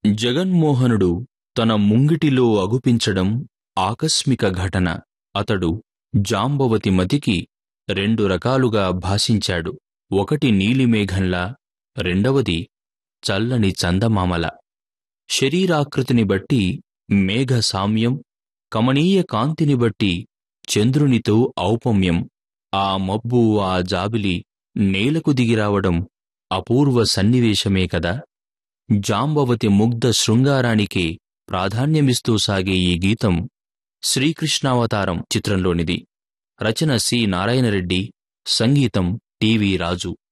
జగన్మోహనుడు తన ముంగిటిలో అగుపించడం ఆకస్మిక ఘటన అతడు జాంబవతి మతికి రెండు రకాలుగా భాషించాడు ఒకటి నీలిమేఘంలా రెండవది చల్లని చందమామల శరీరాకృతిని బట్టి మేఘ సామ్యం కమనీయ కాంతిని బట్టి చంద్రునితో ఔపమ్యం ఆ మబ్బు ఆ జాబిలి నేలకు దిగిరావడం అపూర్వ సన్నివేశమే కదా జాంబవతి ముగ్ధ శృంగారానికి ప్రాధాన్యమిస్తూ సాగే ఈ గీతం శ్రీకృష్ణావతారం చిత్రంలోనిది రచన సి నారాయణరెడ్డి సంగీతం టివి రాజు